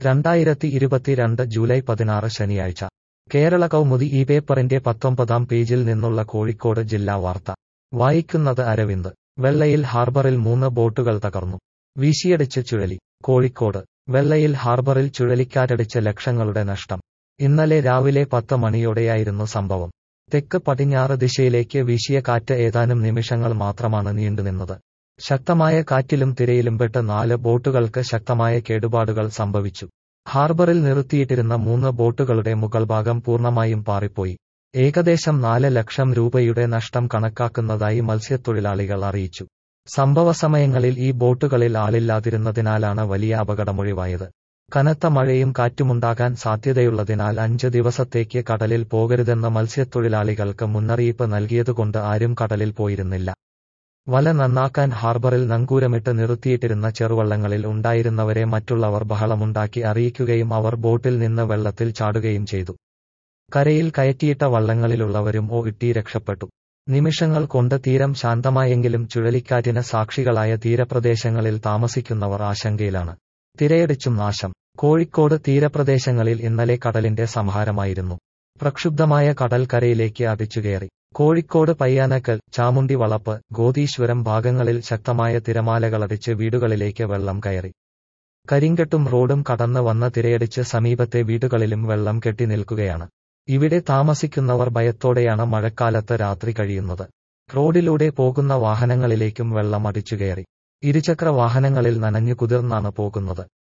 രണ്ടായിരത്തി ഇരുപത്തിരണ്ട് ജൂലൈ പതിനാറ് ശനിയാഴ്ച കേരള കൗമുദി ഈ പേപ്പറിന്റെ പത്തൊമ്പതാം പേജിൽ നിന്നുള്ള കോഴിക്കോട് ജില്ലാ വാർത്ത വായിക്കുന്നത് അരവിന്ദ് വെള്ളയിൽ ഹാർബറിൽ മൂന്ന് ബോട്ടുകൾ തകർന്നു വീശിയടിച്ച് ചുഴലി കോഴിക്കോട് വെള്ളയിൽ ഹാർബറിൽ ചുഴലിക്കാറ്റടിച്ച് ലക്ഷങ്ങളുടെ നഷ്ടം ഇന്നലെ രാവിലെ പത്ത് മണിയോടെയായിരുന്നു സംഭവം തെക്ക് പടിഞ്ഞാറ് ദിശയിലേക്ക് വീശിയ കാറ്റ് ഏതാനും നിമിഷങ്ങൾ മാത്രമാണ് നീണ്ടുനിന്നത് ശക്തമായ കാറ്റിലും തിരയിലും പെട്ട് നാല് ബോട്ടുകൾക്ക് ശക്തമായ കേടുപാടുകൾ സംഭവിച്ചു ഹാർബറിൽ നിർത്തിയിട്ടിരുന്ന മൂന്ന് ബോട്ടുകളുടെ മുകൾഭാഗം പൂർണ്ണമായും പാറിപ്പോയി ഏകദേശം നാല് ലക്ഷം രൂപയുടെ നഷ്ടം കണക്കാക്കുന്നതായി മത്സ്യത്തൊഴിലാളികൾ അറിയിച്ചു സംഭവ സമയങ്ങളിൽ ഈ ബോട്ടുകളിൽ ആളില്ലാതിരുന്നതിനാലാണ് വലിയ അപകടമൊഴിവായത് കനത്ത മഴയും കാറ്റുമുണ്ടാകാൻ സാധ്യതയുള്ളതിനാൽ അഞ്ച് ദിവസത്തേക്ക് കടലിൽ പോകരുതെന്ന് മത്സ്യത്തൊഴിലാളികൾക്ക് മുന്നറിയിപ്പ് നൽകിയതുകൊണ്ട് ആരും കടലിൽ പോയിരുന്നില്ല വല നന്നാക്കാൻ ഹാർബറിൽ നങ്കൂരമിട്ട് നിർത്തിയിട്ടിരുന്ന ചെറുവള്ളങ്ങളിൽ ഉണ്ടായിരുന്നവരെ മറ്റുള്ളവർ ബഹളമുണ്ടാക്കി അറിയിക്കുകയും അവർ ബോട്ടിൽ നിന്ന് വെള്ളത്തിൽ ചാടുകയും ചെയ്തു കരയിൽ കയറ്റിയിട്ട വള്ളങ്ങളിലുള്ളവരും ഓ ഇട്ടി രക്ഷപ്പെട്ടു നിമിഷങ്ങൾ കൊണ്ട് തീരം ശാന്തമായെങ്കിലും ചുഴലിക്കാറ്റിന് സാക്ഷികളായ തീരപ്രദേശങ്ങളിൽ താമസിക്കുന്നവർ ആശങ്കയിലാണ് തിരയടിച്ചും നാശം കോഴിക്കോട് തീരപ്രദേശങ്ങളിൽ ഇന്നലെ കടലിന്റെ സംഹാരമായിരുന്നു പ്രക്ഷുബ്ധമായ കടൽ കരയിലേക്ക് അടിച്ചുകയറി കോഴിക്കോട് പയ്യാനക്കൽ ചാമുണ്ടി വളപ്പ് ഗോതീശ്വരം ഭാഗങ്ങളിൽ ശക്തമായ തിരമാലകളടിച്ച് വീടുകളിലേക്ക് വെള്ളം കയറി കരിങ്കെട്ടും റോഡും കടന്ന് വന്ന തിരയടിച്ച് സമീപത്തെ വീടുകളിലും വെള്ളം കെട്ടി നിൽക്കുകയാണ് ഇവിടെ താമസിക്കുന്നവർ ഭയത്തോടെയാണ് മഴക്കാലത്ത് രാത്രി കഴിയുന്നത് റോഡിലൂടെ പോകുന്ന വാഹനങ്ങളിലേക്കും വെള്ളം അടിച്ചുകയറി ഇരുചക്ര വാഹനങ്ങളിൽ നനഞ്ഞു കുതിർന്നാണ് പോകുന്നത്